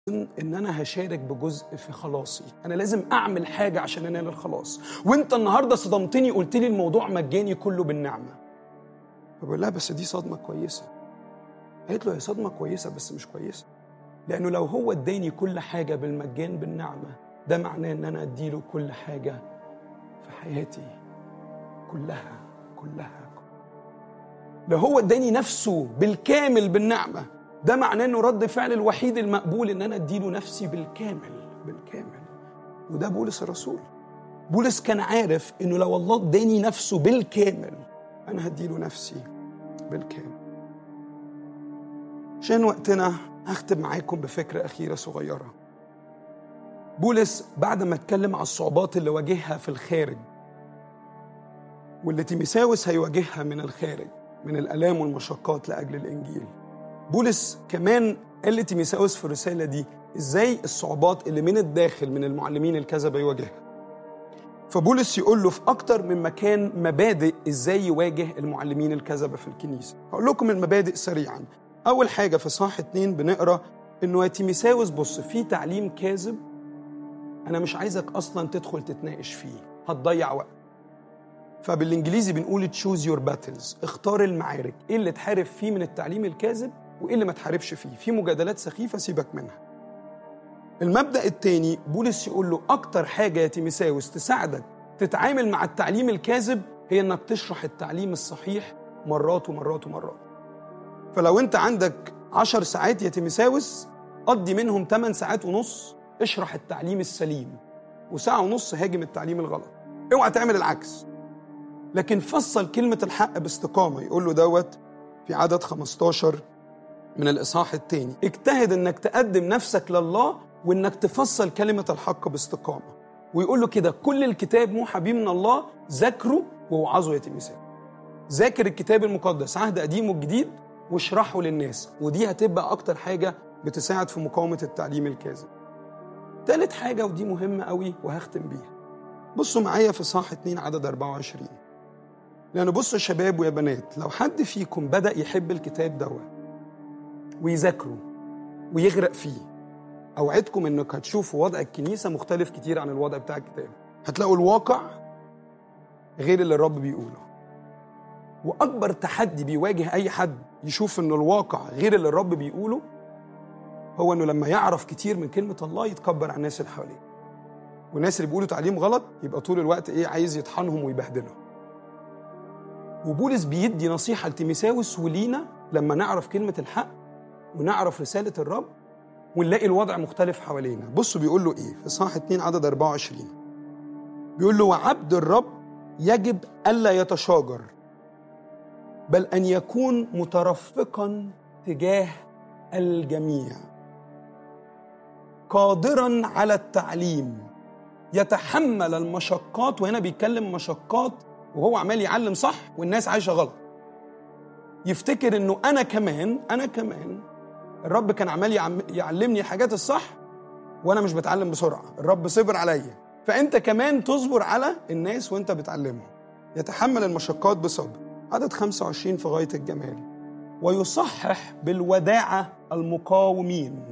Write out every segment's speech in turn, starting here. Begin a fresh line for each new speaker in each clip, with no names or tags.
ان انا هشارك بجزء في خلاصي انا لازم اعمل حاجه عشان انال الخلاص وانت النهارده صدمتني قلت لي الموضوع مجاني كله بالنعمه فبقول لها بس دي صدمه كويسه قالت له هي صدمه كويسه بس مش كويسه لانه لو هو اداني كل حاجه بالمجان بالنعمه ده معناه ان انا اديله كل حاجه في حياتي كلها كلها لو هو اداني نفسه بالكامل بالنعمه ده معناه انه رد فعل الوحيد المقبول ان انا اديله نفسي بالكامل بالكامل وده بولس الرسول بولس كان عارف انه لو الله اداني نفسه بالكامل انا هديله نفسي بالكامل عشان وقتنا هختم معاكم بفكرة أخيرة صغيرة بولس بعد ما اتكلم على الصعوبات اللي واجهها في الخارج واللي تيميساوس هيواجهها من الخارج من الآلام والمشقات لأجل الإنجيل بولس كمان قال لتيميساوس في الرسالة دي إزاي الصعوبات اللي من الداخل من المعلمين الكذبة يواجهها فبولس يقول له في أكتر من مكان مبادئ إزاي يواجه المعلمين الكذبة في الكنيسة هقول لكم المبادئ سريعا أول حاجة في صح اتنين بنقرأ إنه يا تيميساوس بص في تعليم كاذب أنا مش عايزك أصلا تدخل تتناقش فيه هتضيع وقت فبالإنجليزي بنقول تشوز يور باتلز اختار المعارك إيه اللي تحارب فيه من التعليم الكاذب وإيه اللي ما تحاربش فيه في مجادلات سخيفة سيبك منها المبدأ التاني بولس يقول له أكتر حاجة يا تيميساوس تساعدك تتعامل مع التعليم الكاذب هي إنك تشرح التعليم الصحيح مرات ومرات ومرات فلو انت عندك عشر ساعات يا تيميساوس قضي منهم 8 ساعات ونص اشرح التعليم السليم وساعة ونص هاجم التعليم الغلط اوعى تعمل العكس لكن فصل كلمة الحق باستقامة يقول له دوت في عدد 15 من الإصحاح الثاني اجتهد انك تقدم نفسك لله وانك تفصل كلمة الحق باستقامة ويقول له كده كل الكتاب موحى بيه من الله ذاكره ووعظه يا تيميساوس ذاكر الكتاب المقدس عهد قديم وجديد واشرحه للناس ودي هتبقى اكتر حاجه بتساعد في مقاومه التعليم الكاذب تالت حاجه ودي مهمه قوي وهختم بيها بصوا معايا في صح 2 عدد 24 لأن بصوا يا شباب ويا بنات لو حد فيكم بدأ يحب الكتاب دوت ويذاكره ويغرق فيه أوعدكم إنك هتشوفوا وضع الكنيسة مختلف كتير عن الوضع بتاع الكتاب هتلاقوا الواقع غير اللي الرب بيقوله واكبر تحدي بيواجه اي حد يشوف ان الواقع غير اللي الرب بيقوله هو انه لما يعرف كتير من كلمه الله يتكبر على الناس اللي حواليه والناس اللي بيقولوا تعليم غلط يبقى طول الوقت ايه عايز يطحنهم ويبهدلهم وبولس بيدي نصيحه لتيميساوس ولينا لما نعرف كلمه الحق ونعرف رساله الرب ونلاقي الوضع مختلف حوالينا بصوا بيقول له ايه في صح 2 عدد 24 بيقول له وعبد الرب يجب الا يتشاجر بل ان يكون مترفقا تجاه الجميع قادرا على التعليم يتحمل المشقات وهنا بيتكلم مشقات وهو عمال يعلم صح والناس عايشه غلط يفتكر انه انا كمان انا كمان الرب كان عمال يعلمني الحاجات الصح وانا مش بتعلم بسرعه الرب صبر عليا فانت كمان تصبر على الناس وانت بتعلمهم يتحمل المشقات بصبر عدد 25 في غاية الجمال ويصحح بالوداعة المقاومين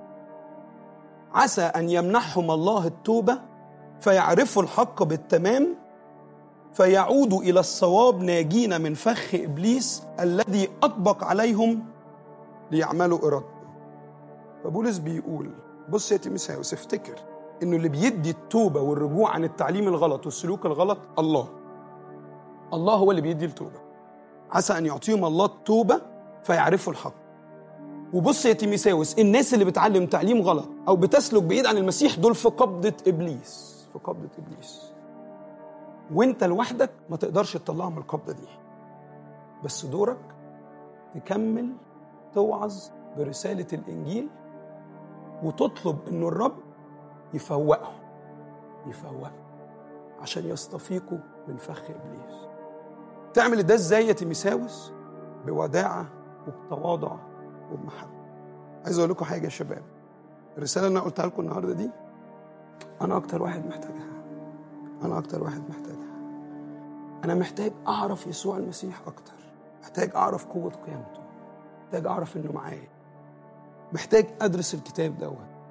عسى أن يمنحهم الله التوبة فيعرفوا الحق بالتمام فيعودوا إلى الصواب ناجين من فخ إبليس الذي أطبق عليهم ليعملوا إرادته فبولس بيقول بص يا تيموثاوس افتكر إنه اللي بيدي التوبة والرجوع عن التعليم الغلط والسلوك الغلط الله الله هو اللي بيدي التوبة عسى أن يعطيهم الله التوبة فيعرفوا الحق وبص يا تيميساوس الناس اللي بتعلم تعليم غلط أو بتسلك بعيد عن المسيح دول في قبضة إبليس في قبضة إبليس وانت لوحدك ما تقدرش تطلعهم من القبضة دي بس دورك تكمل توعظ برسالة الإنجيل وتطلب إنه الرب يفوقهم يفوقهم عشان يستفيقوا من فخ إبليس تعمل ده ازاي يا تيميساوس بوداعة وبتواضع وبمحبة عايز اقول لكم حاجة يا شباب الرسالة اللي انا قلتها لكم النهاردة دي انا اكتر واحد محتاجها انا اكتر واحد محتاجها انا محتاج اعرف يسوع المسيح اكتر محتاج اعرف قوة قيامته محتاج اعرف انه معايا محتاج ادرس الكتاب دوت